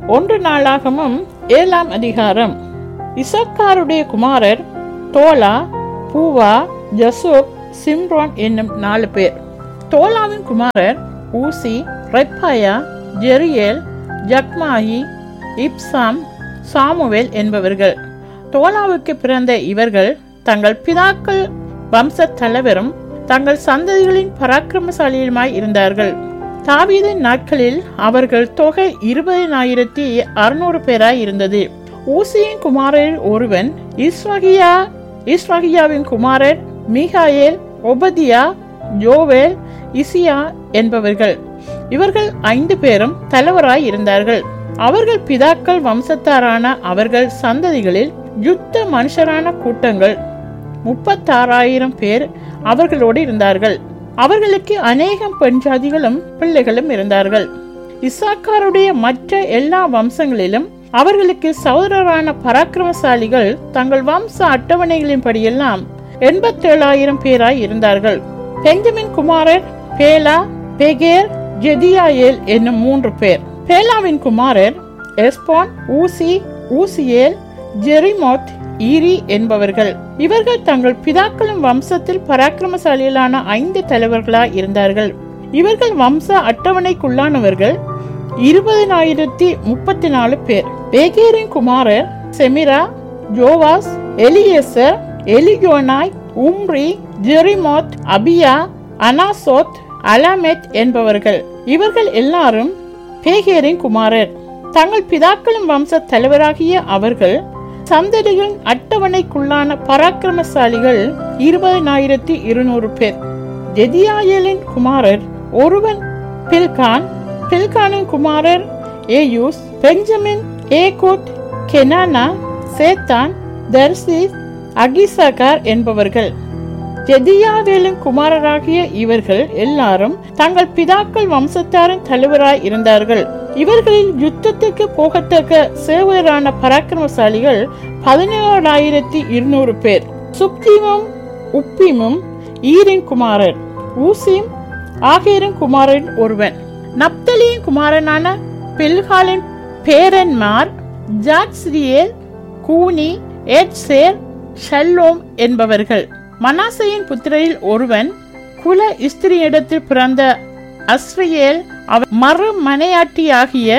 ஒன்று நாளாகமும் ஏழாம் அதிகாரம் இசக்காருடைய குமாரர் தோலா பூவா ஜசூப் சிம்ரோன் என்னும் நாலு பேர் தோலாவின் குமாரர் ஊசி ரெப்பாயா ஜெரியேல் ஜக்மாயி இப்சாம் சாமுவேல் என்பவர்கள் தோலாவுக்கு பிறந்த இவர்கள் தங்கள் பிதாக்கள் வம்ச தலைவரும் தங்கள் சந்ததிகளின் பராக்கிரமசாலியுமாய் இருந்தார்கள் தாவீதின் நாட்களில் அவர்கள் தொகை இருபதினாயிரத்தி அறுநூறு பேராய் இருந்தது ஊசியின் குமாரரில் ஒருவன் இஸ்வகியா இஸ்வகியாவின் குமாரர் மிகாயேல் ஒபதியா ஜோவேல் இசியா என்பவர்கள் இவர்கள் ஐந்து பேரும் தலைவராய் இருந்தார்கள் அவர்கள் பிதாக்கள் வம்சத்தாரான அவர்கள் சந்ததிகளில் யுத்த மனுஷரான கூட்டங்கள் முப்பத்தாறாயிரம் பேர் அவர்களோடு இருந்தார்கள் அவர்களுக்கு அநேகம் பெண் ஜாதிகளும் பிள்ளைகளும் இருந்தார்கள் இசாக்காருடைய மற்ற எல்லா வம்சங்களிலும் அவர்களுக்கு சகோதரரான பராக்கிரமசாலிகள் தங்கள் வம்ச அட்டவணைகளின்படியெல்லாம் எண்பத்தேழாயிரம் பேராய் இருந்தார்கள் பெஞ்சமின் குமாரர் பேலா பெகேர் ஜெதியாயேல் என்னும் மூன்று பேர் பேலாவின் குமாரர் எஸ்பான் ஊசி ஊசியேல் ஜெரிமோத் ஈரி என்பவர்கள் இவர்கள் தங்கள் பிதாக்களும் வம்சத்தில் பராக்கிரமசாலிகளான ஐந்து தலைவர்களாய் இருந்தார்கள் இவர்கள் வம்ச அட்டவணைக்குள்ளானவர்கள் இருபதினாயிரத்தி முப்பத்தி நாலு பேர் பேகேரின் குமாரர் செமிரா ஜோவாஸ் எலியேசர் எலியோனாய் உம்ரி ஜெரிமோத் அபியா அனாசோத் அலாமெத் என்பவர்கள் இவர்கள் எல்லாரும் பேகேரின் குமாரர் தங்கள் பிதாக்களும் வம்ச தலைவராகிய அவர்கள் சந்ததிகளின் அட்டவணைக்குள்ளான பராக்கிரமசாலிகள் இருபதினாயிரத்தி இருநூறு பேர் ஜெதியாயலின் குமாரர் ஒருவன் பில்கான் பில்கானின் குமாரர் ஏயூஸ் பெஞ்சமின் ஏகோத் கெனானா சேத்தான் தர்சிஸ் அகிசகார் என்பவர்கள் ஜெதியாவேலின் குமாரராகிய இவர்கள் எல்லாரும் தங்கள் பிதாக்கள் வம்சத்தாரின் தலைவராய் இருந்தார்கள் இவர்களில் யுத்தத்துக்கு போகத்தக்க சேவரான பராக்கிரமசாலிகள் பதினேழாயிரத்தி இருநூறு பேர் சுப்தீமும் உப்பிமும் ஈரின் குமாரர் ஊசிம் ஆகேரின் குமாரன் ஒருவன் நப்தலியின் குமாரனான பில்காலின் பேரன்மார் ஜாக்ஸ்ரியேல் கூனி எட்சேர் ஷல்லோம் என்பவர்கள் மனாசையின் புத்திரையில் ஒருவன் குல இஸ்திரியிடத்தில் பிறந்த அஸ்ரியேல் அவன் மறுமனையாட்டியாகிய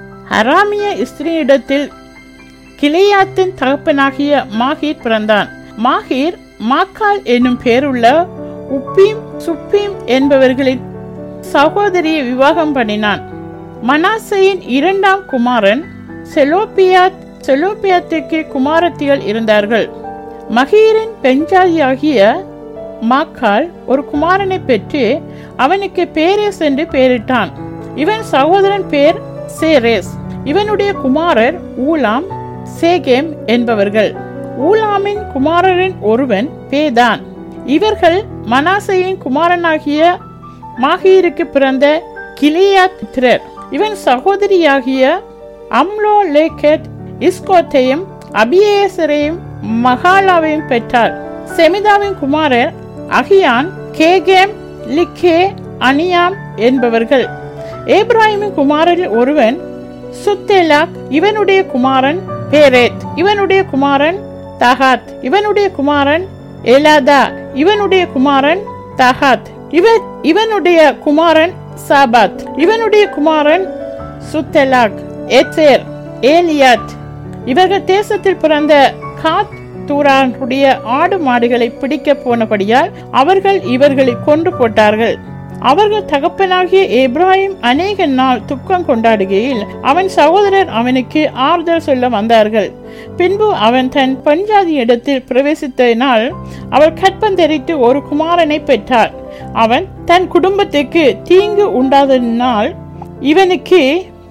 அராமிய இஸ்திரியிடத்தில் கிளையாத்தின் தகப்பனாகிய மாகீர் பிறந்தான் மாகீர் மாக்கால் என்னும் பேருள்ள உப்பீம் சுப்பீம் என்பவர்களின் சகோதரியை விவாகம் பண்ணினான் மனாசையின் இரண்டாம் குமாரன் செலோபியாத் செலோபியாத்துக்கு குமாரத்திகள் இருந்தார்கள் மகீரின் பெஞ்சாதியாகிய மாக்கால் ஒரு குமாரனை பெற்று அவனுக்கு பேரேஸ் என்று பெயரிட்டான் இவன் சகோதரன் பேர் சேரேஸ் இவனுடைய குமாரர் ஊலாம் சேகேம் என்பவர்கள் ஊலாமின் குமாரரின் ஒருவன் பேதான் இவர்கள் மனாசையின் குமாரனாகிய மாகீருக்கு பிறந்த கிளியாத்திரர் இவன் சகோதரியாகிய அம்லோ லேக்கெட் இஸ்கோத்தையும் அபியேசரையும் மகாலாவையும் பெற்றார் செமிதாவின் குமாரர் அகியான் கேகேம் லிக்கே அனியாம் என்பவர்கள் ஏப்ராஹிமின் குமாரரில் ஒருவன் சுத்தேலாக் இவனுடைய குமாரன் பேரேத் இவனுடைய குமாரன் தகாத் இவனுடைய குமாரன் எலாதா இவனுடைய குமாரன் தகாத் இவன் இவனுடைய குமாரன் சாபாத் இவனுடைய குமாரன் சுத்தெலாக் எத்தேர் ஏலியாத் இவர்கள் தேசத்தில் பிறந்த காத் தூரானுடைய ஆடு மாடுகளை பிடிக்க போனபடியால் அவர்கள் இவர்களை கொன்று போட்டார்கள் அவர்கள் தகப்பனாகிய எப்ராஹிம் அநேக நாள் துக்கம் கொண்டாடுகையில் அவன் சகோதரர் அவனுக்கு ஆறுதல் சொல்ல வந்தார்கள் பின்பு அவன் தன் பஞ்சாதி இடத்தில் பிரவேசித்ததினால் அவள் கற்பந்தரித்து ஒரு குமாரனை பெற்றார் அவன் தன் குடும்பத்துக்கு தீங்கு உண்டாததினால் இவனுக்கு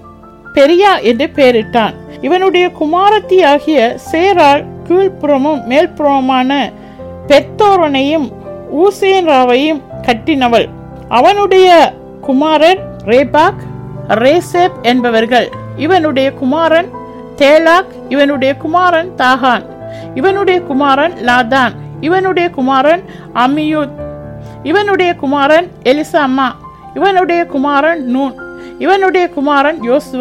பெரியா என்று பெயரிட்டான் இவனுடைய குமாரத்தி ஆகிய சேரால் கீழ்ப்புறமும் மேல்புறமுமான பெத்தோரனையும் ஊசேன்ராவையும் கட்டினவள் அவனுடைய குமாரன் ரேபாக் ரேசேப் என்பவர்கள் இவனுடைய குமாரன் தேலாக் இவனுடைய குமாரன் தாகான் இவனுடைய குமாரன் லாதான் இவனுடைய குமாரன் அமியூத் இவனுடைய குமாரன் எலிசாமா இவனுடைய குமாரன் நூன் இவனுடைய குமாரன் யோசுவா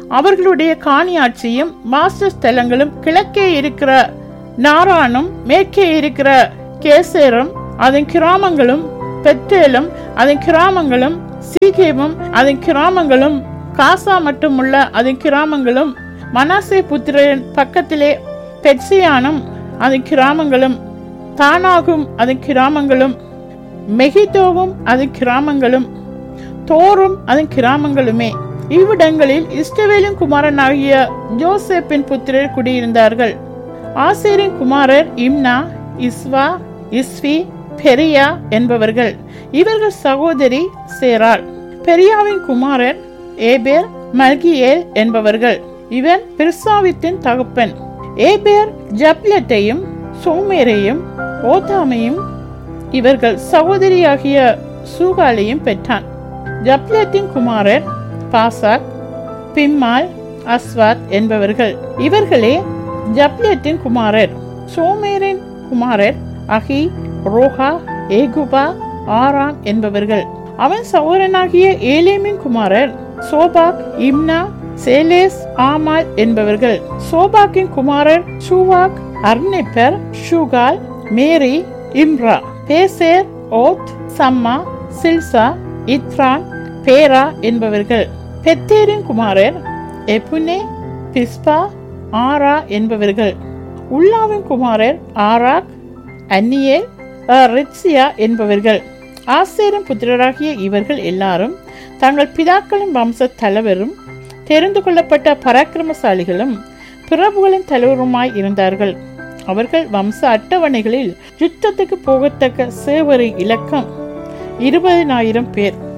அவர்களுடைய காணியாட்சியும் மாஸ்டர் ஸ்தலங்களும் கிழக்கே இருக்கிற நாரானும் மேற்கே இருக்கிற கேசேரும் அதன் கிராமங்களும் பெத்தேலும் அதன் கிராமங்களும் சீகேமும் அதன் கிராமங்களும் காசா மட்டுமுள்ள அதன் கிராமங்களும் மனாசே புத்திரன் பக்கத்திலே பெட்சியானும் அதன் கிராமங்களும் தானாகும் அதன் கிராமங்களும் மெகிதோவும் அதன் கிராமங்களும் தோரும் அதன் கிராமங்களுமே இவ்விடங்களில் இஸ்ரவேலின் குமாரனாகிய ஜோசேப்பின் புத்திரர் குடியிருந்தார்கள் ஆசேரின் குமாரர் இம்னா இஸ்வா இஸ்வி பெரியா என்பவர்கள் இவர்கள் சகோதரி சேராள் பெரியாவின் குமாரர் ஏபேர் மல்கியேல் என்பவர்கள் இவன் பிர்சாவித்தின் தகப்பன் ஏபேர் ஜப்லெட்டையும் சோமேரையும் ஓதாமையும் இவர்கள் சகோதரியாகிய சூகாலையும் பெற்றான் ஜப்லத்தின் குமாரர் பாசாக் பிம்மால் அஸ்வாத் என்பவர்கள் இவர்களே ஜப்லத்தின் குமாரர் சோமேரின் குமாரர் அகி ரோஹா ஏகுபா ஆராம் என்பவர்கள் அவன் சகோதரனாகிய ஏலேமின் குமாரர் சோபாக் இம்னா சேலேஸ் ஆமால் என்பவர்கள் சோபாக்கின் குமாரர் ஷூவாக் அர்னிப்பர் ஷூகால் மேரி இம்ரா பேசேர் ஓத் சம்மா சில்சா இத்ரான் பேரா என்பவர்கள் பெத்தேரின் குமாரர் எப்புனே பிஸ்பா ஆரா என்பவர்கள் உள்ளாவின் குமாரர் ஆராக் அன்னியேல் ரிட்சியா என்பவர்கள் ஆசேரின் புத்திரராகிய இவர்கள் எல்லாரும் தங்கள் பிதாக்களின் வம்ச தலைவரும் தெரிந்து கொள்ளப்பட்ட பராக்கிரமசாலிகளும் பிரபுகளின் தலைவருமாய் இருந்தார்கள் அவர்கள் வம்ச அட்டவணைகளில் யுத்தத்துக்கு போகத்தக்க சேவரி இலக்கம் இருபதினாயிரம் பேர்